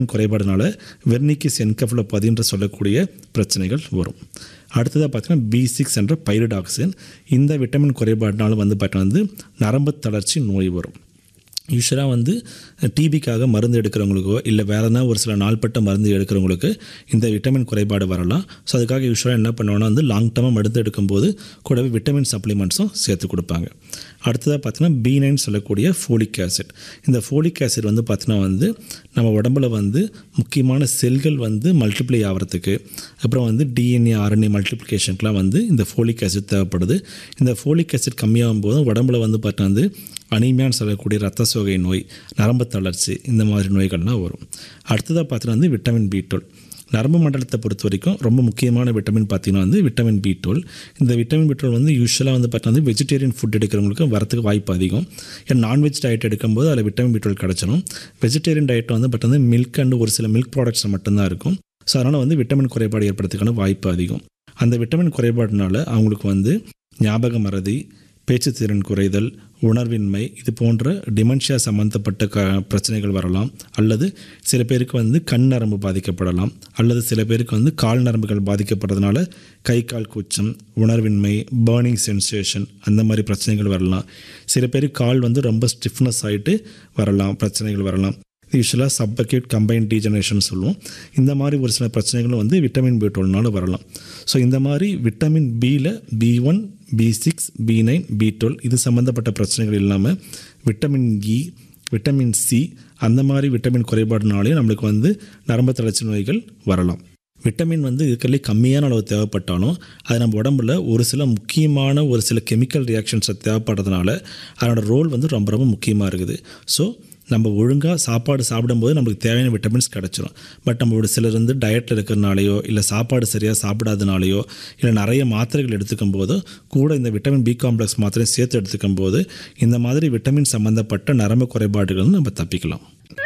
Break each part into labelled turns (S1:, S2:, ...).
S1: குறைபாடுனால வெர்னிக்கிஸ் என்கஃபலோபதி என்று சொல்லக்கூடிய பிரச்சனைகள் வரும் அடுத்ததாக பார்த்தீங்கன்னா பி சிக்ஸ் என்ற பைரிடாக்சின் இந்த விட்டமின் குறைபாடுனால வந்து பார்த்தீங்கன்னா வந்து நரம்பு தளர்ச்சி நோய் வரும் யூஸ்வலாக வந்து டிபிக்காக மருந்து எடுக்கிறவங்களுக்கோ இல்லை வேறு எதனா ஒரு சில நாள்பட்ட மருந்து எடுக்கிறவங்களுக்கு இந்த விட்டமின் குறைபாடு வரலாம் ஸோ அதுக்காக யூஸ்வலாக என்ன பண்ணுவோம்னா வந்து லாங் டர்மாக மருந்து எடுக்கும்போது கூடவே விட்டமின் சப்ளிமெண்ட்ஸும் சேர்த்து கொடுப்பாங்க அடுத்ததாக பார்த்தீங்கன்னா பி நைன் சொல்லக்கூடிய ஃபோலிக் ஆசிட் இந்த ஃபோலிக் ஆசிட் வந்து பார்த்தீங்கன்னா வந்து நம்ம உடம்புல வந்து முக்கியமான செல்கள் வந்து மல்டிப்ளை ஆகிறதுக்கு அப்புறம் வந்து டிஎன்ஏ ஆர்என்ஏ மல்டிப்ளிகேஷனுக்குலாம் வந்து இந்த ஃபோலிக் ஆசிட் தேவைப்படுது இந்த ஃபோலிக் ஆசிட் கம்மியாகும் போது உடம்புல வந்து பார்த்தீங்கன்னா வந்து அனீமியான்னு சொல்லக்கூடிய ரத்த சோகை நோய் நரம்பு தளர்ச்சி இந்த மாதிரி நோய்கள்லாம் வரும் அடுத்ததாக பார்த்தீங்கன்னா வந்து விட்டமின் பி டுவெல் நரம்பு மண்டலத்தை பொறுத்த வரைக்கும் ரொம்ப முக்கியமான விட்டமின் பார்த்தீங்கன்னா வந்து விட்டமின் பி டுவெல் இந்த விட்டமின் பி டுவெல் வந்து யூஸ்வலாக வந்து பார்த்தீங்கன்னா வந்து வெஜிடேரியன் ஃபுட் எடுக்கிறவங்களுக்கு வரத்துக்கு வாய்ப்பு அதிகம் ஏன்னா நான்வெஜ் டயட் எடுக்கும்போது அதில் விட்டமின் பி டுவெல் கிடச்சிடும் வெஜிடேரியன் டயட் வந்து பட் வந்து மில்க் அண்ட் ஒரு சில மில்க் ப்ராடக்ட்ஸ் மட்டும்தான் இருக்கும் ஸோ அதனால் வந்து விட்டமின் குறைபாடு ஏற்படுறதுக்கான வாய்ப்பு அதிகம் அந்த விட்டமின் குறைபாடுனால அவங்களுக்கு வந்து ஞாபக மறதி பேச்சுத்திறன் குறைதல் உணர்வின்மை இது போன்ற டிமென்ஷியா சம்மந்தப்பட்ட க பிரச்சனைகள் வரலாம் அல்லது சில பேருக்கு வந்து கண் நரம்பு பாதிக்கப்படலாம் அல்லது சில பேருக்கு வந்து கால் நரம்புகள் பாதிக்கப்படுறதுனால கை கால் கூச்சம் உணர்வின்மை பேர்னிங் சென்சேஷன் அந்த மாதிரி பிரச்சனைகள் வரலாம் சில பேருக்கு கால் வந்து ரொம்ப ஸ்டிஃப்னஸ் ஆகிட்டு வரலாம் பிரச்சனைகள் வரலாம் யூஸ்வலாக சப்பக்யூட் கம்பைன் டீஜெனரேஷன் சொல்லுவோம் இந்த மாதிரி ஒரு சில பிரச்சனைகளும் வந்து விட்டமின் பி டுவெல்னால வரலாம் ஸோ இந்த மாதிரி விட்டமின் பியில் B one B six B nine B twelve இது சம்மந்தப்பட்ட பிரச்சனைகள் இல்லாமல் விட்டமின் இ விட்டமின் சி அந்த மாதிரி விட்டமின் குறைபாடுனாலையும் நம்மளுக்கு வந்து நரம்பு தளர்ச்சி நோய்கள் வரலாம் விட்டமின் வந்து இருக்கிறதுலே கம்மியான அளவு தேவைப்பட்டாலும் அது நம்ம உடம்புல ஒரு சில முக்கியமான ஒரு சில கெமிக்கல் ரியாக்ஷன்ஸை தேவைப்படுறதுனால அதனோட ரோல் வந்து ரொம்ப ரொம்ப முக்கியமாக இருக்குது ஸோ நம்ம ஒழுங்காக சாப்பாடு சாப்பிடும்போது நம்மளுக்கு தேவையான விட்டமின்ஸ் கிடச்சிரும் பட் நம்ம ஒரு சிலர் வந்து டயட்டில் இருக்கிறனாலையோ இல்லை சாப்பாடு சரியாக சாப்பிடாதனாலையோ இல்லை நிறைய மாத்திரைகள் எடுத்துக்கும் போதோ கூட இந்த விட்டமின் பி காம்ப்ளெக்ஸ் மாத்திரை சேர்த்து எடுத்துக்கும் போது இந்த மாதிரி விட்டமின் சம்மந்தப்பட்ட நரம்பு குறைபாடுகள் நம்ம தப்பிக்கலாம்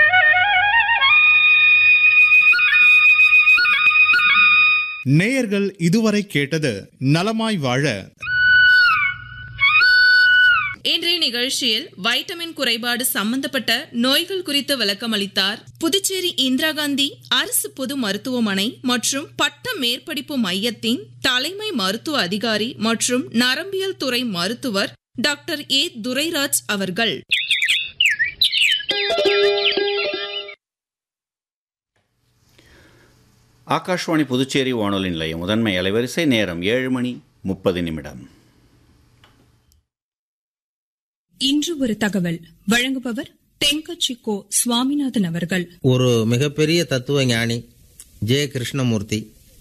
S2: நேயர்கள் இதுவரை கேட்டது நலமாய் வாழ
S3: இன்றைய நிகழ்ச்சியில் வைட்டமின் குறைபாடு சம்பந்தப்பட்ட நோய்கள் குறித்து விளக்கம் அளித்தார் புதுச்சேரி இந்திரா காந்தி அரசு பொது மருத்துவமனை மற்றும் பட்ட மேற்படிப்பு மையத்தின் தலைமை மருத்துவ அதிகாரி மற்றும் நரம்பியல் துறை மருத்துவர் டாக்டர் ஏ துரைராஜ் அவர்கள்
S4: ஆகாஷ்வாணி புதுச்சேரி வானொலி நிலையம் முதன்மை அலைவரிசை நேரம் ஏழு மணி முப்பது நிமிடம்
S5: இன்று ஒரு தகவல் வழங்குபவர் தென்கட்சி கோ சுவாமிநாதன் அவர்கள்
S6: ஒரு மிகப்பெரிய தத்துவ ஞானி ஜே கிருஷ்ணமூர்த்தி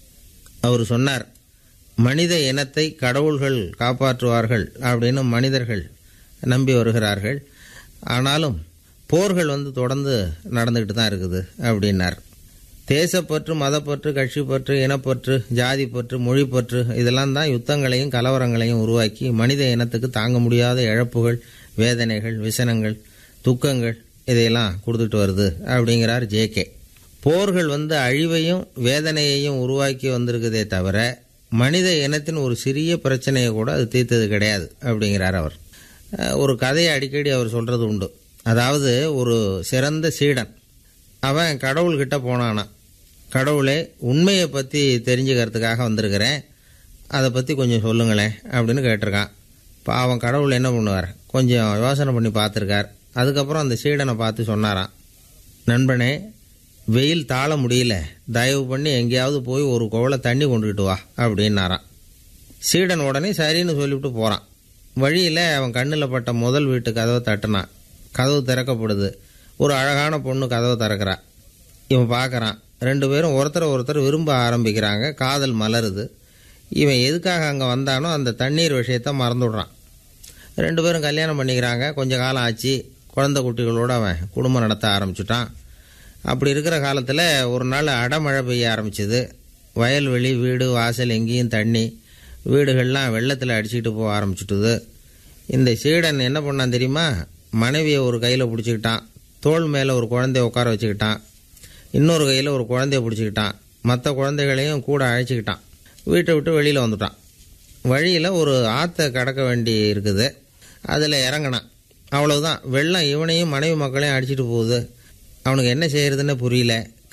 S6: அவர் சொன்னார் மனித இனத்தை கடவுள்கள் காப்பாற்றுவார்கள் அப்படின்னு மனிதர்கள் நம்பி வருகிறார்கள் ஆனாலும் போர்கள் வந்து தொடர்ந்து நடந்துக்கிட்டு தான் இருக்குது அப்படின்னார் தேசப்பற்று மதப்பற்று கட்சிப்பற்று இனப்பற்று ஜாதிப்பற்று மொழிப்பற்று இதெல்லாம் தான் யுத்தங்களையும் கலவரங்களையும் உருவாக்கி மனித இனத்துக்கு தாங்க முடியாத இழப்புகள் வேதனைகள் விசனங்கள் துக்கங்கள் இதையெல்லாம் கொடுத்துட்டு வருது அப்படிங்கிறார் ஜேகே போர்கள் வந்து அழிவையும் வேதனையையும் உருவாக்கி வந்திருக்குதே தவிர மனித இனத்தின் ஒரு சிறிய பிரச்சனையை கூட அது தீர்த்தது கிடையாது அப்படிங்கிறார் அவர் அஹ் ஒரு கதையை அடிக்கடி அவர் சொல்கிறது உண்டு அதாவது ஒரு சிறந்த சீடன் அவன் கடவுள்கிட்ட போனானான் கடவுளே உண்மையை பற்றி தெரிஞ்சுக்கிறதுக்காக வந்திருக்கிறேன் அதை பற்றி கொஞ்சம் சொல்லுங்களேன் அப்படின்னு கேட்டிருக்கான் இப்போ அவன் கடவுள் என்ன பண்ணுவார் கொஞ்சம் யோசனை பண்ணி பார்த்துருக்கார் அதுக்கப்புறம் அந்த சீடனை பார்த்து சொன்னாராம் நண்பனே வெயில் தாழ முடியல தயவு பண்ணி எங்கேயாவது போய் ஒரு குவளை தண்ணி கொண்டுகிட்டு வா அப்படின்னாராம் சீடன் உடனே சரின்னு சொல்லிவிட்டு போகிறான் வழியில் அவன் கண்ணில் பட்ட முதல் வீட்டு கதவை தட்டினான் கதவு திறக்கப்படுது ஒரு அழகான பொண்ணு கதவை திறக்கிறா இவன் பார்க்குறான் ரெண்டு பேரும் ஒருத்தரை ஒருத்தர் விரும்ப ஆரம்பிக்கிறாங்க காதல் மலருது இவன் எதுக்காக அங்கே வந்தானோ அந்த தண்ணீர் விஷயத்த மறந்துடுறான் ரெண்டு பேரும் கல்யாணம் பண்ணிக்கிறாங்க கொஞ்ச காலம் ஆச்சு குழந்தை குட்டிகளோடு அவன் குடும்பம் நடத்த ஆரம்பிச்சுட்டான் அப்படி இருக்கிற காலத்தில் ஒரு நாள் அடமழை பெய்ய ஆரம்பிச்சுது வயல்வெளி வீடு வாசல் எங்கேயும் தண்ணி வீடுகள்லாம் வெள்ளத்தில் அடிச்சுக்கிட்டு போக ஆரம்பிச்சுட்டுது இந்த சீடன் என்ன பண்ணான் தெரியுமா மனைவியை ஒரு கையில் பிடிச்சிக்கிட்டான் தோள் மேலே ஒரு குழந்தைய உட்கார வச்சுக்கிட்டான் இன்னொரு கையில் ஒரு குழந்தைய பிடிச்சிக்கிட்டான் மற்ற குழந்தைகளையும் கூட அழைச்சிக்கிட்டான் வீட்டை விட்டு வெளியில் வந்துட்டான் வழியில் ஒரு ஆற்றை கடக்க வேண்டி இருக்குது அதில் இறங்கினான் அவ்வளவுதான் வெள்ளம் இவனையும் மனைவி மக்களையும் அடிச்சிட்டு போகுது அவனுக்கு என்ன செய்யறதுன்னு புரியல